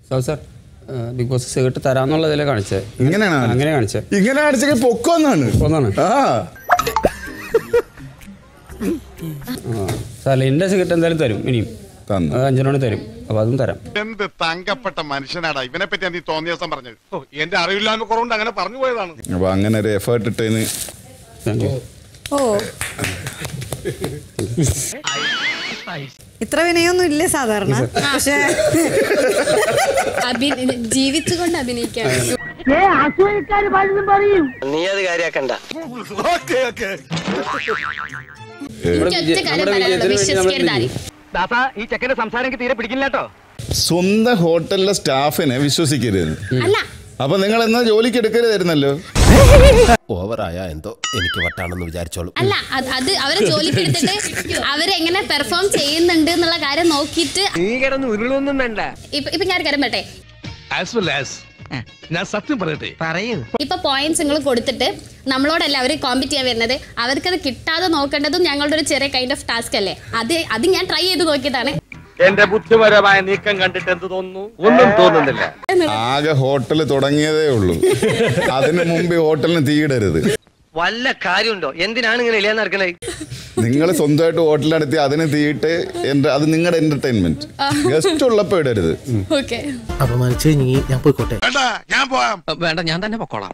Sir sir Bigg Boss cigarette തരാന്നുള്ളതിലെ കാണിച്ചത് ഇങ്ങനെയാണോ കാണിച്ചത്? അങ്ങനെ കാണിച്ചത് ഇങ്ങനെ അടിച്ചെങ്കിൽ പൊക്കോന്നാണ് പൊക്കോന്നാണ്? ആ സാർ എൻ്റെ സിഗരറ്റ് എന്തായാലും തരും ഇനിയും തന്നു അത് അഞ്ചിനോട് തരും അപ്പോൾ അതും തരാം എന്ത് തങ്കപ്പെട്ട മനുഷ്യനാടാ ഇവനെ പറ്റി നീ തോന്നിയ ദിവസം പറഞ്ഞത് ഓ, എന്റെ അറിവില്ലായ്മ കുറവുണ്ട് അങ്ങനെ പറഞ്ഞു പോയതാണ് അപ്പൊ അങ്ങനെ ഒരു എഫേർട്ട് ഇട്ടതിന് താങ്ക് യു ഓ ഇത്ര വിനയൊന്നും ഇല്ല സാധാരണ പക്ഷേ അഭി- ജീവിച്ചുകൊണ്ട് അഭിനയിക്കാൻ നീ അത് കാര്യാക്കണ്ട നമ്മുടെ എനിക്ക് ഒറ്റ വിജയ- കാര്യം നമ്മുടെ പറയാനുള്ളൂ വിജയത്തിന് വേണ്ടി നമ്മൾ വിശ്വസിക്കരുത് ആരെയും. ദാസാ ഈ ചെക്കന്റെ സംസാരം എനിക്ക് തീരെ പിടിക്കില്ല കേട്ടോ സ്വന്തം ഹോട്ടലിലെ സ്റ്റാഫിനെ വിശ്വസിക്കരുത് അല്ല അപ്പൊ നിങ്ങൾ എന്നാ ജോലിക്ക് എടുക്കരുതായിരുന്നല്ലോ ഓവറായ എന്തോ എനിക്ക് വട്ടാണെന്ന് വിചാരിച്ചോളൂ അല്ല അത് അത് അവരെ ജോലിക്ക് എടുത്തിട്ട് അവരെങ്ങനെ പെർഫോം ചെയ്യുന്നുണ്ട് എന്നുള്ള കാര്യം നോക്കിയിട്ട് നീ കിടന്ന് ഉരുളൊന്നും വേണ്ട ഇപ്പൊ ഇപ്പൊ ഞാൻ ഒരു കാര്യം പറയട്ടെ ആസ് വെൽ ആസ് ഞാൻ സത്യം പറയട്ടെ പറയൂ ഇപ്പൊ പോയിന്റ്സ് നിങ്ങൾ കൊടുത്തിട്ട് നമ്മളോടല്ല അവർ കോമ്പറ്റ് ചെയ്യാൻ വരുന്നത് അവർക്കത് കിട്ടാതെ നോക്കേണ്ടതും ഞങ്ങളുടെ ഒരു ചെറിയ കൈൻഡ് ഓഫ് ടാസ്ക് അല്ലേ അത് അത് ഞാൻ ട്രൈ ചെയ്ത് നോക്കിയതാണ് എന്റെ ബുദ്ധിപരമായ നീക്കം കണ്ടിട്ട് എന്ത് തോന്നുന്നു ഒന്നും തോന്നുന്നില്ല ആകെ ഹോട്ടൽ തുടങ്ങിയതേ ഉള്ളൂ അതിനു മുമ്പ് ഈ ഹോട്ടലിന് തീയിടരുത് വല്ല കാര്യമുണ്ടോ എന്തിനാണ് ഇങ്ങനെ ഇല്ലാന്ന് നടക്കണേ നിങ്ങൾ സ്വന്തമായിട്ട് ഹോട്ടൽ നടത്തി അതിന് തീയിട്ട് എന്റെ അത് നിങ്ങളുടെ എന്റർടൈൻമെന്റ് ഗസ്റ്റ് ഉള്ളപ്പോ ഇടരുത് ഓക്കെ അപമാനിച്ചു ഞാൻ പോയിക്കോട്ടെ വേണ്ട ഞാൻ പോവാം വേണ്ട ഞാൻ തന്നെ പൊക്കോളാം